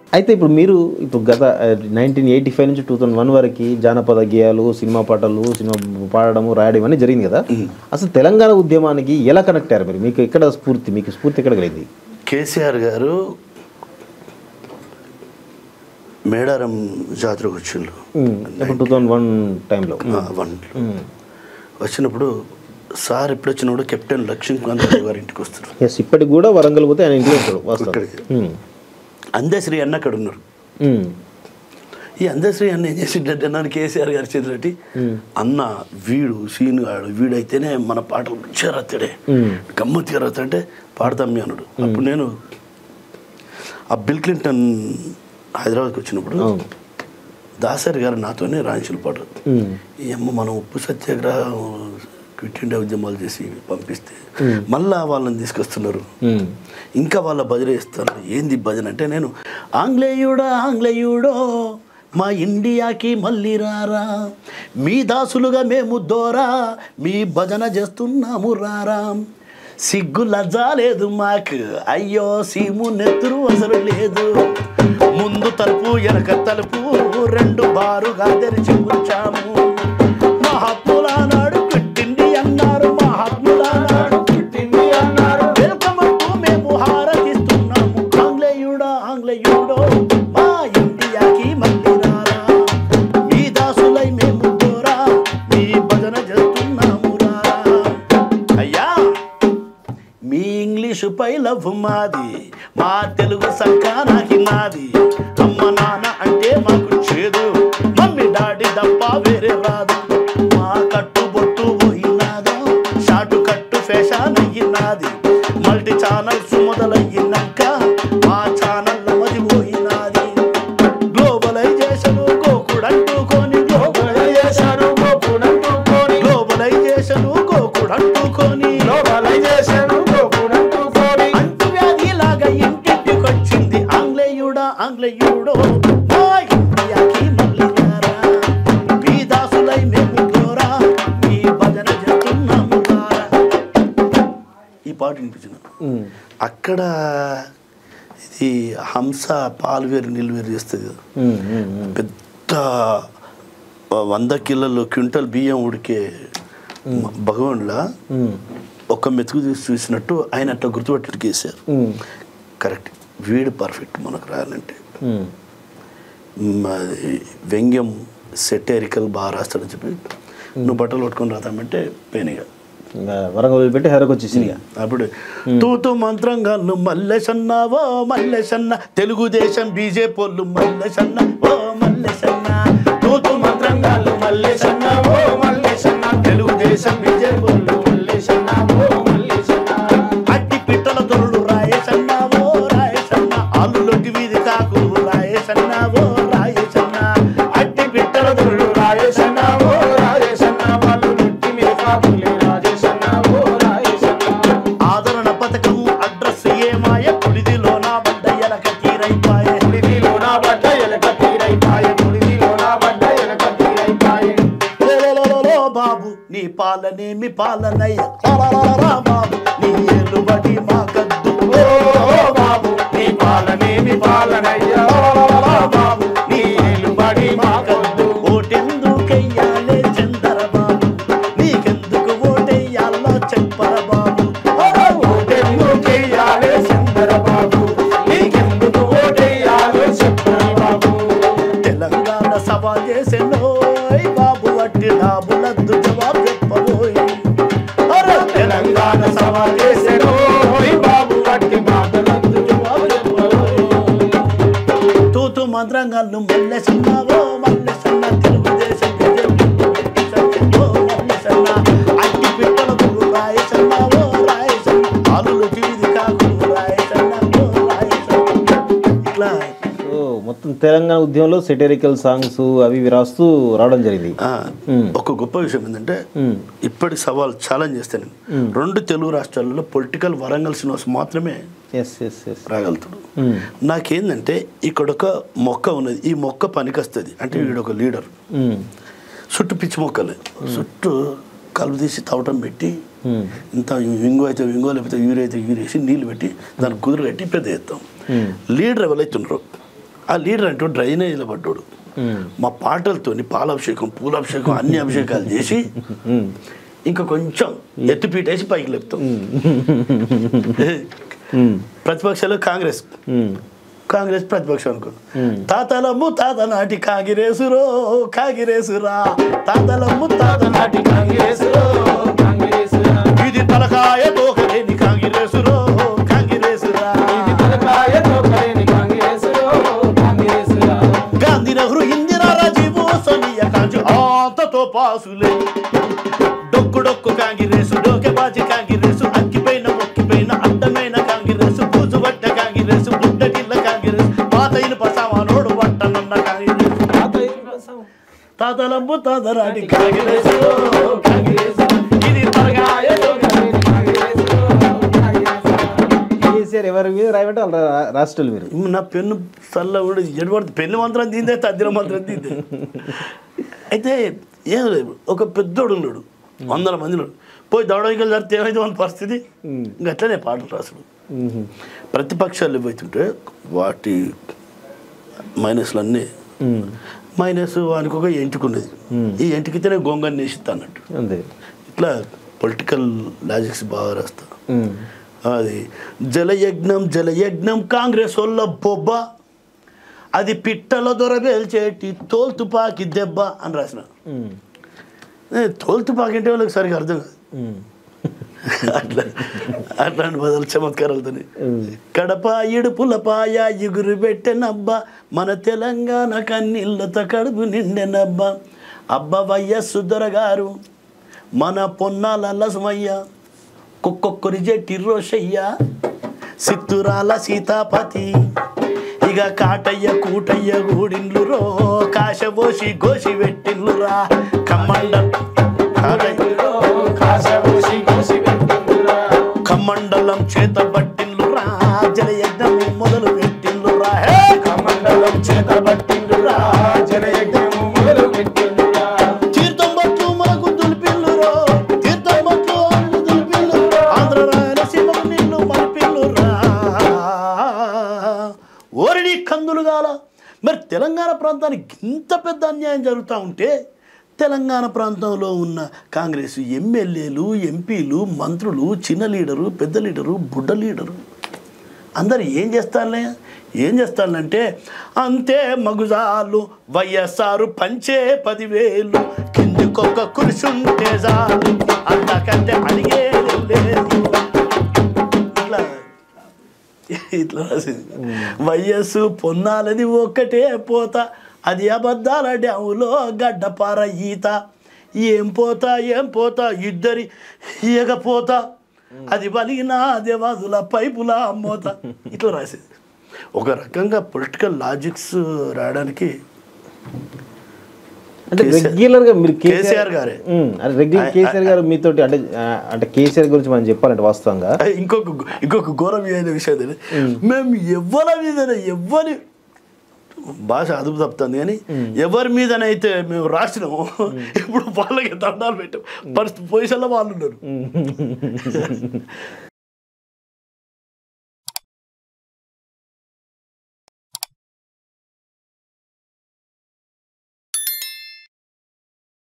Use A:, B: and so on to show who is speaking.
A: అయితే ఇప్పుడు మీరు ఇప్పుడు గత నైన్టీన్ ఎయిటీ ఫైవ్ నుంచి టూ థౌసండ్ వన్ వరకు జానపద గేయాలు సినిమా పాటలు సినిమా పాడడము రాయడం అని జరిగింది కదా అసలు తెలంగాణ ఉద్యమానికి ఎలా కనెక్ట్ అయ్యారు మీరు మీకు ఎక్కడ స్ఫూర్తి మీకు స్ఫూర్తి ఎక్కడ కలిగింది
B: కేసీఆర్ గారు మేడారం జాతరకు వచ్చిండ్రు
A: ఇప్పుడు టూ థౌసండ్ వన్ టైంలో
B: ఆ, వన్ వచ్చినప్పుడు సార్ ఇప్పుడు వచ్చినప్పుడు కెప్టెన్ లక్ష్మీకాంత్ రావు గారి ఇంటికి వస్తారు
A: ఎస్ ఇప్పటికి కూడా వరంగల్ పోతే ఆయన ఇంట్లో ఉంటాడు వాస్తవం
B: ఇక్కడికి.
A: ఉమ్.
B: అందశ్రీ అన్న అక్కడ ఉన్నారు
A: ఉమ్.
B: ఈ అందశ్రీ అన్న ఏం చేసిండే నన్ను కేసీఆర్ గారి చేతులటి అన్న వీడు సీను గాడు వీడైతేనే మన పాటలు మంచిగా రాస్తాడే
A: ఉమ్.
B: గమ్మత్తుగా రాస్తాడంటే పాడతాం మీ అన్నాడు అప్పుడు నేను ఆ బిల్ క్లింటన్ హైదరాబాద్కి వచ్చినప్పుడు
A: అవును
B: దాసరి గారు నాతోనే రాయించిన పాట
A: ఉమ్.
B: ఈ అమ్మ మనం ఉప్పు సత్యాగ్రహం క్విట్ ఇండియా ఉద్యమాలు చేసి పంపిస్తే మళ్ళా వాళ్ళని తీసుకొస్తున్నారు
A: ఉమ్.
B: ఇంకా వాళ్ళ భజన ఇస్తారు ఏంది భజన అంటే నేను ఆంగ్లేయుడా ఆంగ్లేయుడో మా ఇండియాకి మళ్ళీ రారా మీ దాసులుగా మేము దోరా మీ భజన చేస్తున్నాము రారా సిగ్గు లజ్జ లేదు మాకు అయ్యో సీము నెత్తురు అసలు లేదు ముందు తలుపు వెనక తలుపు రెండు బారుగా తెరిచి ఉంచాము మహాత్ముల నాడు పెట్టింది అన్నారు మహాత్ముల నాడు పెట్టింది అన్నారు వెల్కమ్ అంటూ మేము హారతిస్తున్నాము ఆంగ్లేయుడా ఆంగ్లేయుడో మా ఇండియాకి మళ్ళీ రారా మీ దాసులై మేము దూరా మీ భజన చేస్తున్నాము రారా అయ్యా మీ ఇంగ్లీషు పై లవ్ మాది మా తెలుగు సంకానాకి నాది అమ్మ నాన్న అంటే మాకు చేదు మమ్మీ డాడీ తప్ప వేరే రాదు మా కట్టు బొట్టు పోయినాదో షాటు కట్టు ఫ్యాషన్ అయ్యినాది మల్టీ ఛానల్స్ మొదలయ్యినాక మా ఛానల్ మది పోయినాది గ్లోబలైజేషన్ గోకుడంటుకొని గ్లోబలైజేషన్ గోకుడంటుకొని గ్లోబలైజేషన్ గోకుడంటుకొని అంటువ్యాధి లాగా ఇంటింటికొచ్చింది ఆంగ్లేయుడా ఆంగ్లేయుడో మా ఇండియాకి మళ్ళీ రారా. మీ దాసులై మేము దూరా మీ భజన చేస్తున్నాము రారా. ఈ పాట వినిపించిన
A: ఉమ్.
B: అక్కడ ఇది హంస పాలువేరు నిలువేరు చేస్తుంది కదా
A: ఉమ్. ఉమ్. ఉమ్.
B: పెద్ద వంద కిలోలు క్వింటల్ బియ్యం ఉడికే భగవాన్లా
A: ఉమ్.
B: ఒక మెతుకు తీసి చూసినట్టు ఆయన అట్లా గుర్తుపట్టి గీశారు
A: ఉమ్.
B: కరెక్ట్ వీడు పర్ఫెక్ట్ మనకు రాయాలంటే
A: ఉమ్.
B: మ్, అది వ్యంగ్యం సెటేరికల్ బాగా రాస్తాడని చెప్పి నువ్వు బట్టలు పట్టుకొని రాతామంటే పెనిగా
A: ఇంకా వరంగల్ వదిలిపెట్టి హైదరాబాద్ వచ్చేసి ఇక
B: అప్పుడు తూతు మంత్రంగా నువ్వు మల్లెసన్నావో మల్లెసన్న తెలుగుదేశం బీజేపీ మల్లెసన్న ఓ మల్లెసన్న తూతు మంత్రంగా నువ్వు మల్లెసన్నావో మల్లెసన్న తెలుగుదేశం బీజేపీ అట్టి పిట్టల దొరుడు రాయసన్నావో రాయసన్న ఆలులొట్టి వీధి కాకు రాయసన్నావో రాయసన్న అట్టి పిట్టల దొరుడు రాయసన్నావో రాయసన్న వాళ్ళు ఆదరణ పథకం అడ్రస్ ఏమాయ పులిదిలోన బడ్డ ఎలక తీరైపాయ లోలోలోలో బాబు నీ పాలనేమి పాలనయ్య లాలాలాలా బాబు నీ ఏలుబడి మాకద్దు ఓ బాబు నీ పాలనేమి పాలనయ్య లాలాలాలా బాబు నీ ఏలుబడి మాకద్దు ఓటెందుకెయ్యాలే చందర బాబు నీకెందుకు ఓటెయ్యాలో చెప్పర బాబు ఓటెందుకెయ్యాలే చందర బాబు నీకెందుకు ఓటెయ్యాలో చెప్పర బాబు తెలంగాణ సభ చేసెనోయ్ బాబు వట్టి డాబులద్దు జవాబు చెప్పబోయ్ అరే తెలంగాణ సభ చేసెనోయ్ బాబు వట్టి బాబులద్దు జవాబు చెప్పబోయ్ తూతు మంత్రంగాళ్ళు మల్లెసన్నావో మల్లెసన్న తెలుగుదేశం బీజేపీ ఓ మల్లెసన్న అట్టి పిట్టల పువ్వు రాయసన్నావో రాయసన్న ఆలులు వీధి కాకులు రాయసన్న ఓ రాయసన్న ఇట్లా
A: సో మొత్తం తెలంగాణ ఉద్యమంలో సెటరికల్ సాంగ్స్ అవి ఇవి రాస్తూ రావడం జరిగింది
B: ఆ,
A: మ్మ్.
B: ఒక గొప్ప విషయం ఏంటంటే
A: మ్మ్.
B: ఇప్పటి సవాల్ ఛాలెంజ్ చేస్తాను రెండు తెలుగు రాష్ట్రాలలో పొలిటికల్ వరంగల్ శ్రీనివాస్ మాత్రమే
A: ఎస్ ఎస్ ఎస్
B: రాగలుగుతాడు నాకేందంటే ఇక్కడ ఒక మొక్క ఉన్నది ఈ మొక్క పనికొస్తుంది అంటే వీడు ఒక లీడర్ చుట్టూ పిచ్చి మొక్కలే చుట్టూ కలుపు తీసి తవ్వటం పెట్టి ఇంత వింగో అయితే వింగో లేకపోతే యూరియా అయితే యూరియా వేసి నీళ్ళు పెట్టి దానికి కుదురు కట్టి పెద్ద ఎత్తాం లీడర్ ఎవరైతే ఉన్నారో ఆ లీడర్ అంటూ డ్రైనేజీలో పడ్డాడు మా పాటలతోని పాలాభిషేకం పూలాభిషేకం అన్ని అభిషేకాలు చేసి ఇంకా కొంచెం ఎత్తుపీటేసి పైకి లేపుతాం ప్రతిపక్షాలు కాంగ్రెస్ కాంగ్రెస్ ప్రతిపక్షం అనుకో తాతలమ్ము తాత నాటి కాంగిరేసురో కాంగిరేసురా తాతలమ్ము తాత నాటి కాంగిరేసురో ఇది తలకాయ తోకలేని కాంగిరేసురో కాంగిరేసురా గాంధీ నెహ్రూ ఇందిరా రాజీవ్ సోనియా గాంధీ ఆతతో పాసులే డొక్కు డొక్కు కాంగిరేసు డోకే బాజి కాంగిరేసు అక్కిపైన మొక్కిపైన అడ్డమైన కాంగిరేసు పూజు పట్ట కాంగిరేసు బుడ్డటిల్ల కాంగిరేసు పాతైన పసావానోడు పట్టనున్న కాంగిరేసు తాతలమ్ము తాతరాడి కాంగిరేసు కాంగిరేసు ఇది తరగాయ
A: కేసీఆర్ ఎవరి మీద రాయమంటే వాళ్ళ రా- రాష్ట్రాలు మీరు
B: నా పెన్ను చల్ల కూడా ఎడబడి పెన్ను మంత్రం తిందే తద్దిన మంత్రం తిందే అయితే ఏం లేదు ఒక పెద్దోడు ఉన్నాడు వందల మంది ఉన్నాడు పోయి దౌడవికలు జరిగితే ఏమైంది మన పరిస్థితి ఇంకా అట్లనే పాటలు రాసుడు
A: మ్మ్.
B: ప్రతిపక్షాలు ఏవైతుంటే వాటి మైనస్లు అన్నీ
A: మ్మ్.
B: మైనస్ వానికి ఒక ఎంటుకున్నది ఈ ఎంటికితేనే గొంగని నేసిస్తా అన్నట్టు
A: అంతే
B: ఇట్లా పొలిటికల్ లాజిక్స్ బాగా రాస్తా
A: మ్మ్.
B: అది జలయజ్ఞం జలయజ్ఞం కాంగ్రెస్ వాళ్ళ బొబ్బ అది పిట్టల దొరబేల్చేటి తోల్తుపాకి దెబ్బ అని రాసిన
A: మ్మ్.
B: ఏ, తోల్తుపాకి అంటే వాళ్ళకి సరిగా అర్థం కాదు
A: మ్మ్.
B: అట్లా అట్లాంటి బదులు చమత్కారాలతోని
A: మ్మ్.
B: కడప ఇడుపులపాయ ఇగురు పెట్టెనబ్బ మన తెలంగాణ కన్నీళ్ళతో కడుపు నిండెనబ్బ అబ్బ వయ్యస్సు దొరగారు మన పొన్నాల లసమయ్య కుక్కొక్కరి జట్టి రోషయ్య సిత్తురాల సీతాపతి ఇక కాటయ్య కూటయ్య గూడిండ్లు రో కాశబోసి గోసి పెట్టిండ్లు రా కమ్మండల్ కాటయ్య కమండలం చేత పట్టిండ్లు రా జలయజ్ఞం మొదలు పెట్టిండ్లు రా హే కమండలం చేత పట్టిండ్లు రా తీర్థం బొట్టు మనకు దులిపిల్లు రో తీర్థం బొట్టు అల్లు దులిపిల్లు ఆంధ్ర రాయలసీమ నిన్ను మలిపిల్లు రా ఓరిడి కందులు గాల మరి తెలంగాణ ప్రాంతానికి ఇంత పెద్ద అన్యాయం జరుగుతూ ఉంటే తెలంగాణ ప్రాంతంలో ఉన్న కాంగ్రెస్ ఎమ్మెల్యేలు ఎంపీలు మంత్రులు చిన్న లీడరు పెద్ద లీడరు బుడ్డ లీడరు అందరు ఏం చేస్తారులే ఏం చేస్తానంటే అంతే మగుజాలు వైఎస్ఆర్ పంచే పదివేలు కిందికొక్క కురుసుంటే చాలు అంతకంటే అడిగేది లేదు ఇట్లా ఇట్లా రాసింది వయస్సు పొన్నాలది ఒక్కటే పోత అది అబద్ధాల డ్యాములో గడ్డపార ఈత ఏం పోతా ఏం పోతా ఇద్దరి ఈగపోతా అది బలిగిన దేవాదుల పైపుల మోత ఇట్లా రాసేది ఒక రకంగా పొలిటికల్ లాజిక్స్ రాయడానికి
A: అంటే
B: కేసీఆర్-
A: రెగ్యులర్ గా మీరు
B: కేసీఆర్ గారే.
A: మ్మ్. అంటే రెగ్యులర్ కేసీఆర్ గారు మీతోటి అంటే ఆ, అంటే కేసీఆర్ గురించి మనం చెప్పాలంటే వాస్తవంగా
B: ఇంకొక ఇంకొక ఘోరం అయిన విషయం తెలియదు మేము ఎవరి మీద ఎవరి భాష అదుపు తప్పుతుంది కానీ ఎవరి మీదనైతే మేము రాసినామో ఇప్పుడు వాళ్ళకి దండాలు పెట్టాం పరిస్థితి పొజిషన్లో వాళ్ళు ఉన్నారు